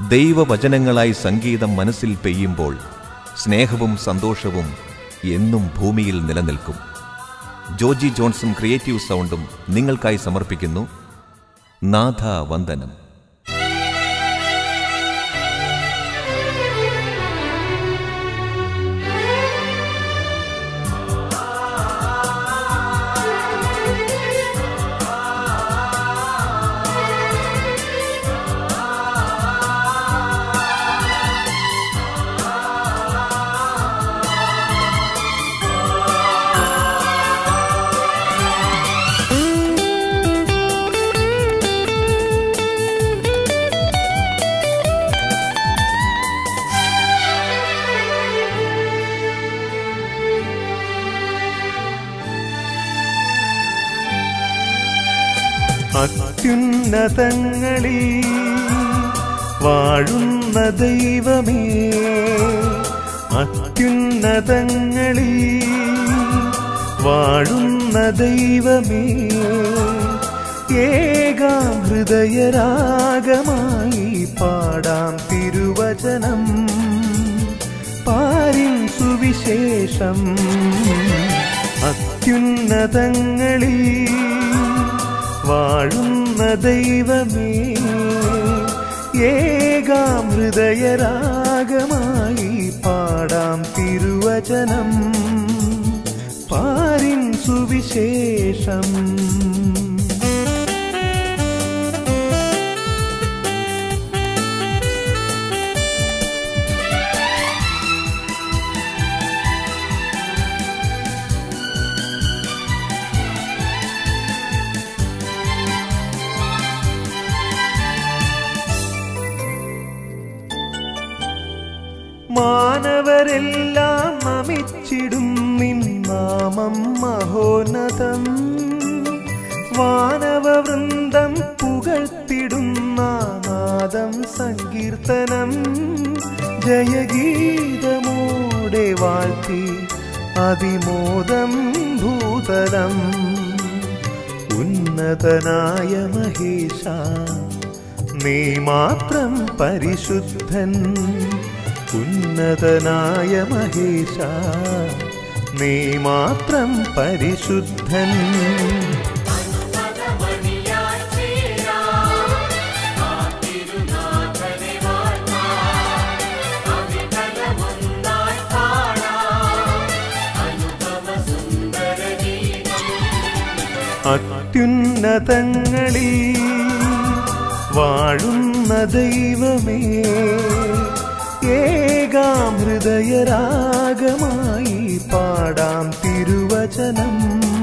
ദൈവവചനങ്ങളായി സംഗീതം മനസ്സിൽ പെയ്യുമ്പോൾ സ്നേഹവും സന്തോഷവും എന്നും ഭൂമിയിൽ നിലനിൽക്കും ജോജി ജോൺസും ക്രിയേറ്റീവ് സൗണ്ടും നിങ്ങൾക്കായി സമർപ്പിക്കുന്നു നാഥ വന്ദനം അത്യുന്നതങ്ങളിൽ വാഴുന്ന ദൈവമേ അത്യുന്നതങ്ങളിൽ വാഴുന്ന ദൈവമേ ഏകാം ഹൃദയരാഗമായി പാടാം തിരുവചനം പാരിൻ സുവിശേഷം അത്യുന്നതങ്ങളിൽ വാഴുന്ന ദൈവമേ ഏകാം ഹൃദയരാഗമായി പാടാം തിരുവചനം പാരിൻ സുവിശേഷം മാനവരെല്ലാം നമിച്ചിടും നിൻ നാമം മഹോന്നതം വാനവവൃന്ദം പുകഴ്ത്തിടുന്ന നാദം സങ്കീർത്തനം ജയഗീതമോടെ വാഴ്ത്തി അതിമോദം ഭൂതലം ഉന്നതനായ മഹേശ നീ മാത്രം പരിശുദ്ധൻ ഉന്നതനായ മഹേശ നീ മാത്രം പരിശുദ്ധൻ അത്യുന്നതങ്ങളിൽ വാഴുന്ന ദൈവമേ ഏകാം ഹൃദയരാഗമായി പാടാം തിരുവചനം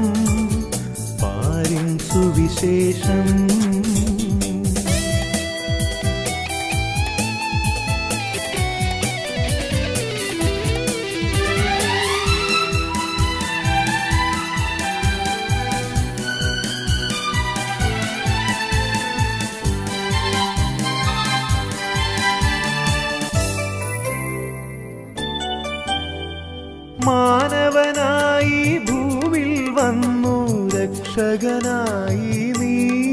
പാരിൻ സുവിശേഷം മാനവനായി ഭൂവിൽ വന്നു രക്ഷകനായി നീ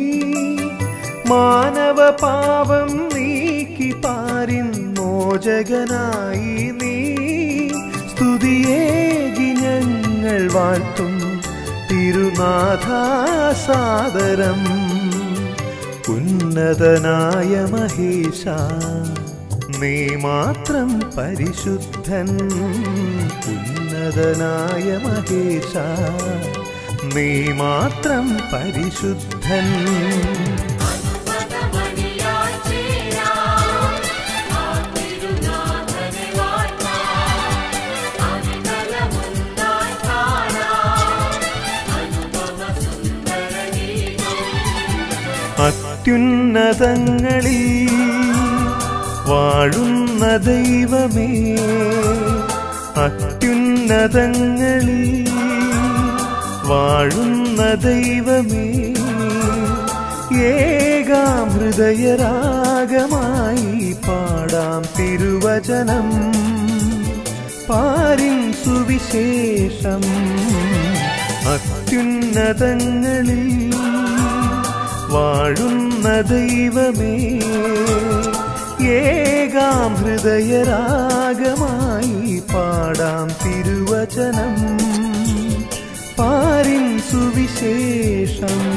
മാനവ പാപം നീക്കി പാരിൻ മോചകനായി നീ സ്തുതിയേകി ഞങ്ങൾ വാഴ്ത്തും തിരുനാഥാസാദരം ഉന്നതനായ മഹേശ നീ മാത്രം പരിശുദ്ധൻ ഉന്നതനായ മഹേശ നീ മാത്രം പരിശുദ്ധൻ അത്യുന്നതങ്ങളിൽ വാഴുന്ന ദൈവമേ അത്യുന്നതങ്ങളിൽ വാഴുന്ന ദൈവമേ ഏകാം ഹൃദയരാഗമായി പാടാം തിരുവചനം പാരിൻ സുവിശേഷം അത്യുന്നതങ്ങളിൽ വാഴുന്ന ദൈവമേ ഏകാം ഹൃദയരാഗമായി പാടാം തിരുവചനം പാരിൻ സുവിശേഷം